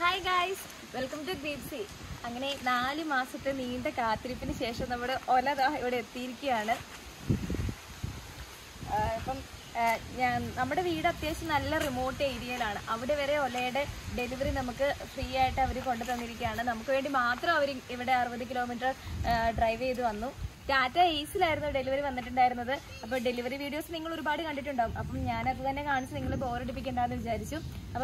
hi guys welcome to Deepsi അങ്ങനെ നാല് മാസത്തെ നീണ്ട കാത്തിരിപ്പിന് ശേഷം നമ്മുടെ ഒല ദാ ഇവിടെ എത്തിയിരിക്കുകയാണ് ആ, ഇപ്പം ആ, ഞാൻ നമ്മുടെ വീട് അത്യാവശ്യം നല്ല റിമോട്ട് ഏരിയയിലാണ് അവിടെ വരെ ഒലയുടെ ഡെലിവറി നമുക്ക് ഫ്രീ ആയിട്ട് അവർ കൊണ്ടു തന്നിരിക്കുകയാണ് നമുക്ക് വേണ്ടി മാത്രം അവർ ഇവിടെ അറുപത് കിലോമീറ്റർ ഡ്രൈവ് ചെയ്ത് വന്നു ടാറ്റ ഏസിലായിരുന്നു ഡെലിവറി വന്നിട്ടുണ്ടായിരുന്നത് അപ്പോൾ ഡെലിവറി വീഡിയോസ് നിങ്ങൾ ഒരുപാട് കണ്ടിട്ടുണ്ടാവും അപ്പം ഞാനത് തന്നെ കാണിച്ച് നിങ്ങൾ ബോറടിപ്പിക്കണ്ടെന്ന് വിചാരിച്ചു അപ്പം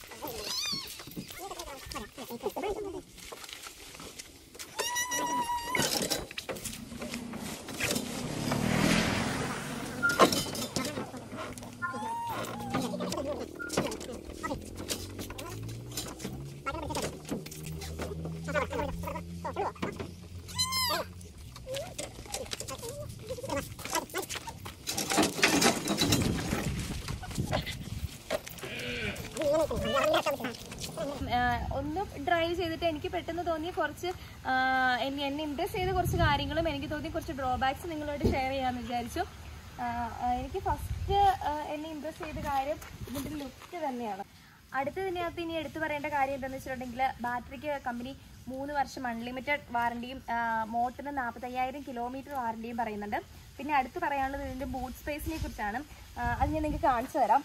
ആഹ് ഒന്ന് ഡ്രൈവ് ചെയ്തിട്ട് എനിക്ക് പെട്ടെന്ന് തോന്നിയ കുറച്ച് ആഹ് എന്നെ എന്നെ ഇമ്പ്രസ് ചെയ്ത കുറച്ച് കാര്യങ്ങളും എനിക്ക് തോന്നിയ കുറച്ച് ഡ്രോബാക്സ് നിങ്ങളോട് ഷെയർ ചെയ്യാമെന്ന് വിചാരിച്ചു ആഹ് ആഹ് എനിക്ക് ഫസ്റ്റ് എന്നെ ഇമ്പ്രസ് ചെയ്ത കാര്യം ഇതിൻ്റെ ലുക്ക് തന്നെയാണ് അടുത്തതിനകത്ത് ഇനി എടുത്തു പറയേണ്ട കാര്യം എന്താണെന്ന് വെച്ചിട്ടുണ്ടെങ്കിൽ ബാറ്ററിക്ക് കമ്പനി മൂന്ന് വർഷം അൺലിമിറ്റഡ് വാറണ്ടിയും മോട്ടറിന് നാൽപ്പത്തയ്യായിരം കിലോമീറ്റർ വാറണ്ടിയും പറയുന്നുണ്ട് പിന്നെ അടുത്ത് പറയാനുള്ളത് ഇതിൻ്റെ ബൂട്ട് സ്പേസിനെ കുറിച്ചാണ് ആഹ് അത് ഞാൻ നിങ്ങൾക്ക് കാണിച്ചു തരാം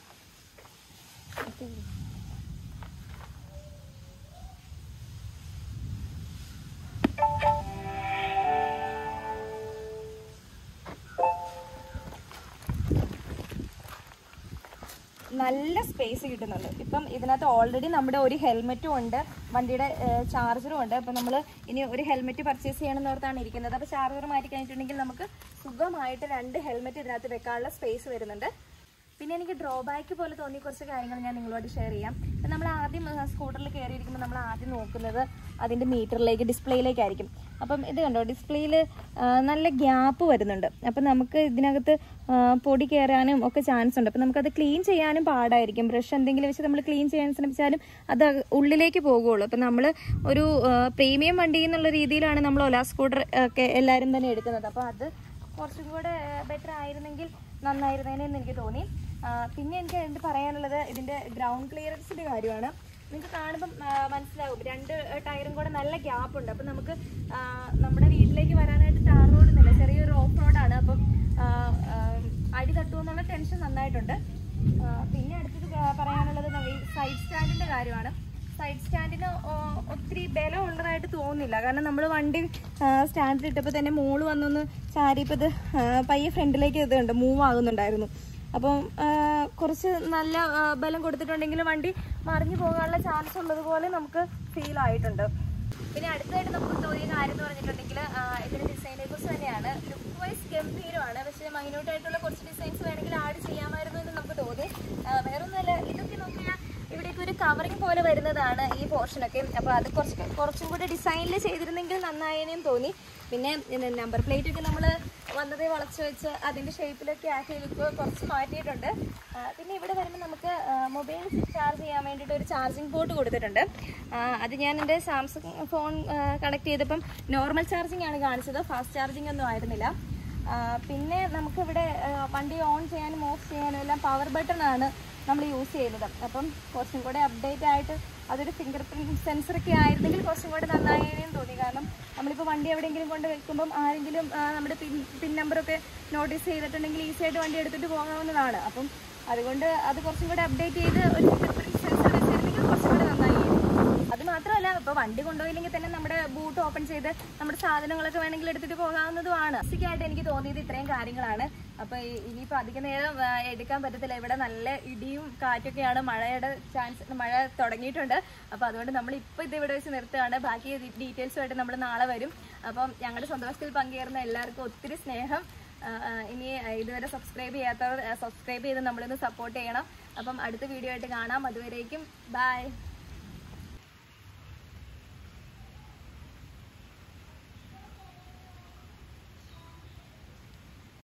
നല്ല സ്പേസ് കിട്ടുന്നുണ്ട് ഇപ്പം ഇതിനകത്ത് ഓൾറെഡി നമ്മുടെ ഒരു ഹെൽമെറ്റും ഉണ്ട് വണ്ടിയുടെ ചാർജറും ഉണ്ട് അപ്പം നമ്മൾ ഇനി ഒരു ഹെൽമെറ്റ് പർച്ചേസ് ചെയ്യണമെന്ന് ഓർത്താണ് ഇരിക്കുന്നത് അപ്പോൾ ചാർജർ മാറ്റി കഴിഞ്ഞിട്ടുണ്ടെങ്കിൽ നമുക്ക് സുഖമായിട്ട് രണ്ട് ഹെൽമെറ്റ് ഇതിനകത്ത് വെക്കാനുള്ള സ്പേസ് വരുന്നുണ്ട് പിന്നെ എനിക്ക് ഡ്രോബാക്ക് പോലെ തോന്നിയ കുറച്ച് കാര്യങ്ങൾ ഞാൻ നിങ്ങളോട് ഷെയർ ചെയ്യാം ഇപ്പം നമ്മൾ ആദ്യം സ്കൂട്ടറിൽ കയറിയിരിക്കുമ്പോൾ നമ്മൾ ആദ്യം നോക്കുന്നത് അതിൻ്റെ മീറ്ററിലേക്ക് ഡിസ്പ്ലേയിലേക്കായിരിക്കും അപ്പം ഇത് കണ്ടോ ഡിസ്പ്ലേയിൽ നല്ല ഗ്യാപ്പ് വരുന്നുണ്ട് അപ്പം നമുക്ക് ഇതിനകത്ത് ആ, പൊടി കയറാനും ഒക്കെ ചാൻസ് ഉണ്ട് അപ്പം നമുക്കത് ക്ലീൻ ചെയ്യാനും പാടായിരിക്കും ബ്രഷ് എന്തെങ്കിലും വെച്ച് നമ്മൾ ക്ലീൻ ചെയ്യാൻ ശ്രമിച്ചാലും അത് ഉള്ളിലേക്ക് പോകുള്ളൂ അപ്പം നമ്മൾ ഒരു പ്രീമിയം വണ്ടി എന്നുള്ള രീതിയിലാണ് നമ്മൾ ഒല സ്കൂട്ടർ ഒക്കെ എല്ലാവരും തന്നെ എടുക്കുന്നത് അപ്പോൾ അത് കുറച്ചും കൂടെ ബെറ്റർ ആയിരുന്നെങ്കിൽ നന്നായിരുന്നേനെന്ന് എനിക്ക് തോന്നി ആ, പിന്നെ എനിക്ക് എന്ത് പറയാനുള്ളത് ഇതിൻ്റെ ഗ്രൗണ്ട് ക്ലിയറൻസിൻ്റെ കാര്യമാണ് നിങ്ങൾക്ക് കാണുമ്പം ആ, മനസ്സിലാവും രണ്ട് ടയറും കൂടെ നല്ല ഗ്യാപ്പ് ഉണ്ട് അപ്പം നമുക്ക് ആ, നമ്മുടെ വീട്ടിലേക്ക് വരാനായിട്ട് ടാർ റോഡൊന്നുമില്ല ചെറിയൊരു ഓഫ് റോഡാണ് അപ്പം ആ, ആ, അടി തട്ടുമെന്നുള്ള ടെൻഷൻ നന്നായിട്ടുണ്ട് ആ, പിന്നെ അടുത്തത് ക- പറയാനുള്ളത് നമ്മ- ഈ സൈഡ് സ്റ്റാൻഡിൻ്റെ കാര്യമാണ് സൈഡ് സ്റ്റാൻഡിന് ഒ- ഒത്തിരി ബലം ഉള്ളതായിട്ട് തോന്നുന്നില്ല കാരണം നമ്മൾ വണ്ടി സ്റ്റാൻഡിൽ ഇട്ടപ്പോൾ തന്നെ മോള് വന്നൊന്ന് ചാരിയപ്പോൾ ഇത് ആ, പയ്യെ ഫ്രണ്ടിലേക്ക് ഇത് ഉണ്ട് മൂവ് ആകുന്നുണ്ടായിരുന്നു അപ്പം ആ, കുറച്ച് നല്ല ആ, ബലം കൊടുത്തിട്ടുണ്ടെങ്കിൽ വണ്ടി മറിഞ്ഞു പോകാനുള്ള ചാൻസ് ഉള്ളതുപോലെ നമുക്ക് ഫീൽ ആയിട്ടുണ്ട് പിന്നെ അടുത്തതായിട്ട് നമുക്ക് തോന്നിയ കാര്യം എന്ന് പറഞ്ഞിട്ടുണ്ടെങ്കിൽ ആ, ഇതിന്റെ ഡിസൈനെ കുറിച്ച് തന്നെയാണ് ലുക്ക് വൈസ് ഗംഭീരമാണ് പക്ഷേ മൈന്യൂട്ട് ആയിട്ടുള്ള കുറച്ച് ഡിസൈൻസ് വേണമെങ്കിൽ ആഡ് ചെയ്യാമായിരുന്നു എന്ന് നമുക്ക് തോന്നി ആ, വേറൊന്നുമല്ല ഇതൊക്കെ നോക്കിയാൽ ഇവിടേക്ക് ഒരു കവറിങ് പോലെ വരുന്നതാണ് ഈ പോർഷനൊക്കെ അപ്പോൾ അത് കുറച്ച് കുറച്ചും കൂടി ഡിസൈനിൽ ചെയ്തിരുന്നെങ്കിൽ നന്നായേനേം തോന്നി പിന്നെ നമ്പർ പ്ലേറ്റ് ഒക്കെ നമ്മൾ വന്നതേ വളച്ച് വെച്ച് അതിൻ്റെ ഷേപ്പിലൊക്കെ ആക്കി ലുക്ക് കുറച്ച് മാറ്റിയിട്ടുണ്ട് ആ, പിന്നെ ഇവിടെ വരുമ്പോൾ നമുക്ക് മൊബൈൽ ചാർജ് ചെയ്യാൻ വേണ്ടിയിട്ട് ഒരു ചാർജിങ് പോർട്ട് കൊടുത്തിട്ടുണ്ട് ആ, അത് ഞാൻ എൻ്റെ സാംസങ് ഫോൺ കണക്ട് ചെയ്തപ്പം നോർമൽ ചാർജിങ് ആണ് കാണിച്ചത് ഫാസ്റ്റ് ചാർജിങ് ഒന്നും ആയിരുന്നില്ല ആ, പിന്നെ നമുക്കിവിടെ ആ, വണ്ടി ഓൺ ചെയ്യാനും ഓഫ് ചെയ്യാനും എല്ലാം പവർ ബട്ടൺ ആണ് നമ്മൾ യൂസ് ചെയ്യുന്നത് അപ്പം കുറച്ചും കൂടെ അപ്ഡേറ്റ് ആയിട്ട് അതൊരു ഫിംഗർ പ്രിൻറ്റ് സെൻസറൊക്കെ ആയിരുന്നെങ്കിൽ കുറച്ചും കൂടെ നന്നായേനേം തോന്നി കാരണം നമ്മളിപ്പോൾ വണ്ടി എവിടെയെങ്കിലും കൊണ്ട് വെക്കുമ്പം ആരെങ്കിലും ആ, നമ്മുടെ പിൻ പിൻ നമ്പറൊക്കെ നോട്ടീസ് ചെയ്തിട്ടുണ്ടെങ്കിൽ ഈസി ആയിട്ട് വണ്ടി എടുത്തിട്ട് പോകാവുന്നതാണ് അപ്പം അതുകൊണ്ട് അത് കുറച്ചും കൂടെ അപ്ഡേറ്റ് ചെയ്ത് ഒരു ഫിംഗർ പ്രിൻറ്റ് സെൻസർ വെച്ചിരുന്നെങ്കിൽ കുറച്ചും കൂടെ നന്നായി അത് മാത്രമല്ല ഇപ്പൊ വണ്ടി കൊണ്ടുപോയില്ലെങ്കിൽ തന്നെ നമ്മുടെ ബൂട്ട് ഓപ്പൺ ചെയ്ത് നമ്മുടെ സാധനങ്ങളൊക്കെ വേണമെങ്കിൽ എടുത്തിട്ട് പോകാവുന്നതുമാണ് ബേസിക്കായിട്ട് എനിക്ക് തോന്നിയത് ഇത്രയും കാര്യങ്ങളാണ് അപ്പൊ ഈ- ഇനിയിപ്പോ അധിക നേരം ആ, എടുക്കാൻ പറ്റത്തില്ല ഇവിടെ നല്ല ഇടിയും കാറ്റൊക്കെയാണ് മഴയുടെ ചാൻസ് മഴ തുടങ്ങിയിട്ടുണ്ട് അപ്പൊ അതുകൊണ്ട് നമ്മൾ ഇപ്പൊ ഇത് ഇവിടെ വെച്ച് നിർത്തുകയാണ് ബാക്കി ഡീറ്റെയിൽസുമായിട്ട് നമ്മൾ നാളെ വരും അപ്പം ഞങ്ങളുടെ സന്തോഷത്തിൽ പങ്കുചേർന്ന എല്ലാവർക്കും ഒത്തിരി സ്നേഹം ആ, ആ, ഇനി ഇതുവരെ സബ്സ്ക്രൈബ് ചെയ്യാത്തവർ സബ്സ്ക്രൈബ് ചെയ്ത് നമ്മളിന്ന് സപ്പോർട്ട് ചെയ്യണം അപ്പം അടുത്ത വീഡിയോ ആയിട്ട് കാണാം അതുവരേക്കും ബൈ